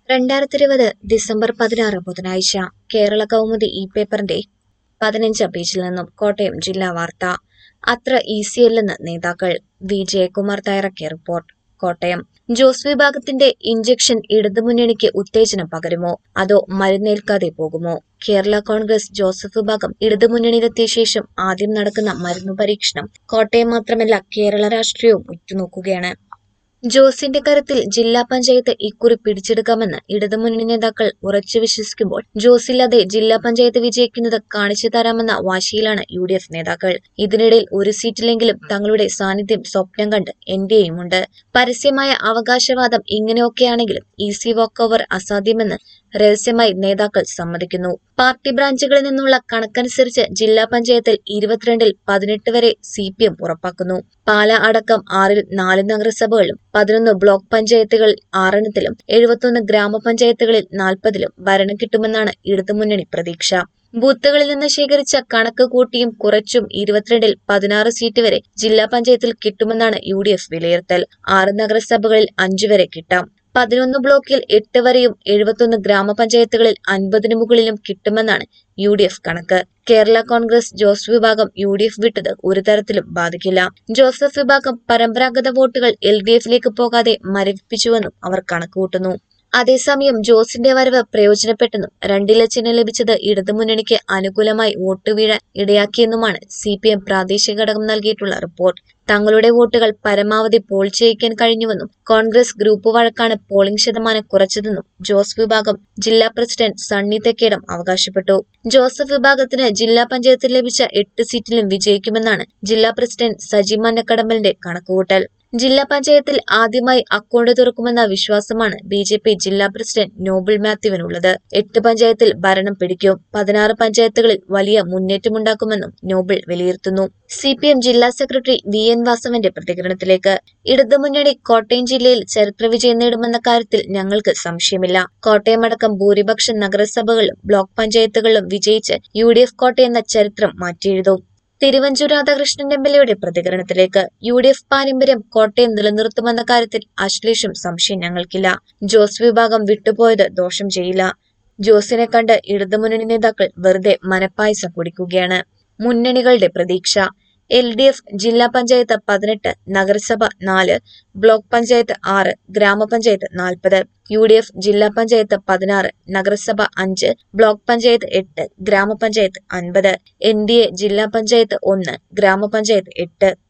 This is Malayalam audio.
രണ്ടായിരത്തി ഇരുപത് ഡിസംബർ പതിനാറ് ബുധനാഴ്ച കേരള കൗമുദി ഈ പേപ്പറിന്റെ പതിനഞ്ചാം പേജിൽ നിന്നും കോട്ടയം ജില്ലാ വാർത്ത അത്ര ഈസിയല്ലെന്ന് നേതാക്കൾ വി ജയകുമാർ തയ്യാറാക്കിയ റിപ്പോർട്ട് കോട്ടയം ജോസ് വിഭാഗത്തിന്റെ ഇഞ്ചക്ഷൻ ഇടതുമുന്നണിക്ക് ഉത്തേജനം പകരുമോ അതോ മരുന്നേൽക്കാതെ പോകുമോ കേരള കോൺഗ്രസ് ജോസഫ് വിഭാഗം ഇടതുമുന്നണിയിലെത്തിയ ശേഷം ആദ്യം നടക്കുന്ന മരുന്നു പരീക്ഷണം കോട്ടയം മാത്രമല്ല കേരള രാഷ്ട്രീയവും ഉറ്റുനോക്കുകയാണ് ജോസിന്റെ കരുത്തിൽ ജില്ലാ പഞ്ചായത്ത് ഇക്കുറി പിടിച്ചെടുക്കാമെന്ന് ഇടതുമുന്നണി നേതാക്കൾ ഉറച്ചു വിശ്വസിക്കുമ്പോൾ ജോസില്ലാതെ ജില്ലാ പഞ്ചായത്ത് വിജയിക്കുന്നത് കാണിച്ചു തരാമെന്ന വാശിയിലാണ് യു ഡി എഫ് നേതാക്കൾ ഇതിനിടയിൽ ഒരു സീറ്റിലെങ്കിലും തങ്ങളുടെ സാന്നിധ്യം സ്വപ്നം കണ്ട് എന്റെയുമുണ്ട് പരസ്യമായ അവകാശവാദം ഇങ്ങനെയൊക്കെയാണെങ്കിലും ഈസി വാക്ക് ഓവർ അസാധ്യമെന്ന് രഹസ്യമായി നേതാക്കൾ സമ്മതിക്കുന്നു പാർട്ടി ബ്രാഞ്ചുകളിൽ നിന്നുള്ള കണക്കനുസരിച്ച് ജില്ലാ പഞ്ചായത്തിൽ ഇരുപത്തിരണ്ടിൽ പതിനെട്ട് വരെ സി പി എം ഉറപ്പാക്കുന്നു പാല അടക്കം ആറിൽ നാല് നഗരസഭകളും പതിനൊന്ന് ബ്ലോക്ക് പഞ്ചായത്തുകൾ ആറെണ്ണത്തിലും എഴുപത്തൊന്ന് ഗ്രാമപഞ്ചായത്തുകളിൽ നാൽപ്പതിലും ഭരണം കിട്ടുമെന്നാണ് ഇടതുമുന്നണി പ്രതീക്ഷ ബൂത്തുകളിൽ നിന്ന് ശേഖരിച്ച കണക്ക് കൂട്ടിയും കുറച്ചും ഇരുപത്തിരണ്ടിൽ പതിനാറ് സീറ്റ് വരെ ജില്ലാ പഞ്ചായത്തിൽ കിട്ടുമെന്നാണ് യു ഡി എഫ് വിലയിരുത്തൽ ആറ് നഗരസഭകളിൽ അഞ്ചു വരെ കിട്ടാം പതിനൊന്ന് ബ്ലോക്കിൽ എട്ട് വരെയും എഴുപത്തൊന്ന് ഗ്രാമപഞ്ചായത്തുകളിൽ അൻപതിനു മുകളിലും കിട്ടുമെന്നാണ് യു ഡി എഫ് കണക്ക് കേരള കോൺഗ്രസ് ജോസ് വിഭാഗം യു ഡി എഫ് വിട്ടത് ഒരു തരത്തിലും ബാധിക്കില്ല ജോസഫ് വിഭാഗം പരമ്പരാഗത വോട്ടുകൾ എൽ ഡി എഫിലേക്ക് പോകാതെ മരവിപ്പിച്ചുവെന്നും അവർ കണക്കുകൂട്ടുന്നു അതേസമയം ജോസിന്റെ വരവ് പ്രയോജനപ്പെട്ടെന്നും രണ്ടില ചിഹ്നം ലഭിച്ചത് ഇടതുമുന്നണിക്ക് അനുകൂലമായി വോട്ട് വീഴാൻ ഇടയാക്കിയെന്നുമാണ് സി പി എം പ്രാദേശിക ഘടകം നൽകിയിട്ടുള്ള റിപ്പോർട്ട് തങ്ങളുടെ വോട്ടുകൾ പരമാവധി പോൾ ചെയ്യിക്കാൻ കഴിഞ്ഞുവെന്നും കോൺഗ്രസ് ഗ്രൂപ്പ് വഴക്കാണ് പോളിംഗ് ശതമാനം കുറച്ചതെന്നും ജോസ് വിഭാഗം ജില്ലാ പ്രസിഡന്റ് സണ്ണി തെക്കേടം അവകാശപ്പെട്ടു ജോസഫ് വിഭാഗത്തിന് ജില്ലാ പഞ്ചായത്തിൽ ലഭിച്ച എട്ട് സീറ്റിലും വിജയിക്കുമെന്നാണ് ജില്ലാ പ്രസിഡന്റ് സജി മന്നക്കടമ്പലിന്റെ കണക്കുകൂട്ടൽ ജില്ലാ പഞ്ചായത്തിൽ ആദ്യമായി അക്കൗണ്ട് തുറക്കുമെന്ന വിശ്വാസമാണ് ബി ജെ പി ജില്ലാ പ്രസിഡന്റ് നോബിൾ മാത്യുവിനുള്ളത് എട്ട് പഞ്ചായത്തിൽ ഭരണം പിടിക്കും പതിനാറ് പഞ്ചായത്തുകളിൽ വലിയ മുന്നേറ്റമുണ്ടാക്കുമെന്നും നോബിൾ വിലയിരുത്തുന്നു സി പി എം ജില്ലാ സെക്രട്ടറി വി എൻ വാസവന്റെ പ്രതികരണത്തിലേക്ക് ഇടതുമുന്നണി കോട്ടയം ജില്ലയിൽ ചരിത്ര വിജയം നേടുമെന്ന കാര്യത്തിൽ ഞങ്ങൾക്ക് സംശയമില്ല കോട്ടയം അടക്കം ഭൂരിപക്ഷം നഗരസഭകളിലും ബ്ലോക്ക് പഞ്ചായത്തുകളിലും വിജയിച്ച് യു ഡി എഫ് കോട്ടയം എന്ന ചരിത്രം മാറ്റിയെഴുതും തിരുവഞ്ചൂർ രാധാകൃഷ്ണൻ എം എൽ എയുടെ പ്രതികരണത്തിലേക്ക് യു ഡി എഫ് പാരമ്പര്യം കോട്ടയം നിലനിർത്തുമെന്ന കാര്യത്തിൽ അശ്ലേഷും സംശയം ഞങ്ങൾക്കില്ല ജോസ് വിഭാഗം വിട്ടുപോയത് ദോഷം ചെയ്യില്ല ജോസിനെ കണ്ട് ഇടതുമുന്നണി നേതാക്കൾ വെറുതെ മനപ്പായസം കുടിക്കുകയാണ് മുന്നണികളുടെ പ്രതീക്ഷ എൽ ഡി എഫ് ജില്ലാ പഞ്ചായത്ത് പതിനെട്ട് നഗരസഭ നാല് ബ്ലോക്ക് പഞ്ചായത്ത് ആറ് ഗ്രാമപഞ്ചായത്ത് നാൽപ്പത് യു ഡി എഫ് ജില്ലാ പഞ്ചായത്ത് പതിനാറ് നഗരസഭ അഞ്ച് ബ്ലോക്ക് പഞ്ചായത്ത് എട്ട് ഗ്രാമപഞ്ചായത്ത് അൻപത് എൻ ഡി എ ജില്ലാ പഞ്ചായത്ത് ഒന്ന് ഗ്രാമപഞ്ചായത്ത് എട്ട്